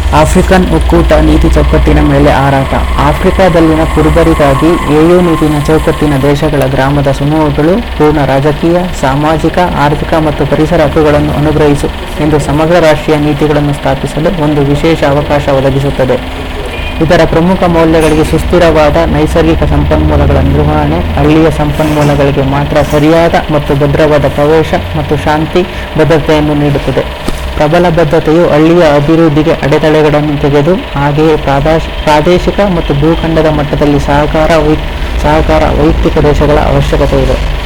African ಒಕ್ಕೂಟ ನೀತಿ ಚೌಕಟ್ಟಿನ ಮೇಲೆ ಹಾರಾಟ ಆಫ್ರಿಕಾದಲ್ಲಿನ ಕುರುಬರಿಗಾಗಿ ಎಯು ನೀತಿನ ಚೌಕಟ್ಟಿನ ದೇಶಗಳ ಗ್ರಾಮದ ಸಮೂಹಗಳು ಪೂರ್ಣ ರಾಜಕೀಯ ಸಾಮಾಜಿಕ ಆರ್ಥಿಕ ಮತ್ತು ಪರಿಸರ ಹಕ್ಕುಗಳನ್ನು ಅನುಗ್ರಹಿಸು ಎಂದು ಸಮಗ್ರ ರಾಷ್ಟ್ರೀಯ ನೀತಿಗಳನ್ನು ಸ್ಥಾಪಿಸಲು ಒಂದು ವಿಶೇಷ ಅವಕಾಶ ಒದಗಿಸುತ್ತದೆ ಇದರ ಪ್ರಮುಖ ಮೌಲ್ಯಗಳಿಗೆ ಸುಸ್ಥಿರವಾದ ನೈಸರ್ಗಿಕ ಸಂಪನ್ಮೂಲಗಳ ನಿರ್ವಹಣೆ ಹಳ್ಳಿಯ ಸಂಪನ್ಮೂಲಗಳಿಗೆ ಮಾತ್ರ ಸರಿಯಾದ ಮತ್ತು ಭದ್ರವಾದ ಪ್ರವೇಶ ಮತ್ತು ಶಾಂತಿ ಭದ್ರತೆಯನ್ನು ನೀಡುತ್ತದೆ ಪ್ರಬಲ ಬದ್ಧತೆಯು ಹಳ್ಳಿಯ ಅಭಿವೃದ್ಧಿಗೆ ಅಡೆತಡೆಗಳನ್ನು ತೆಗೆದು ಹಾಗೆಯೇ ಪ್ರಾದೇಶ್ ಪ್ರಾದೇಶಿಕ ಮತ್ತು ಭೂಖಂಡದ ಮಟ್ಟದಲ್ಲಿ ಸಹಕಾರ ವೈ ಸಹಕಾರ ವೈಯಕ್ತಿಕ ದೇಶಗಳ ಅವಶ್ಯಕತೆ ಇದೆ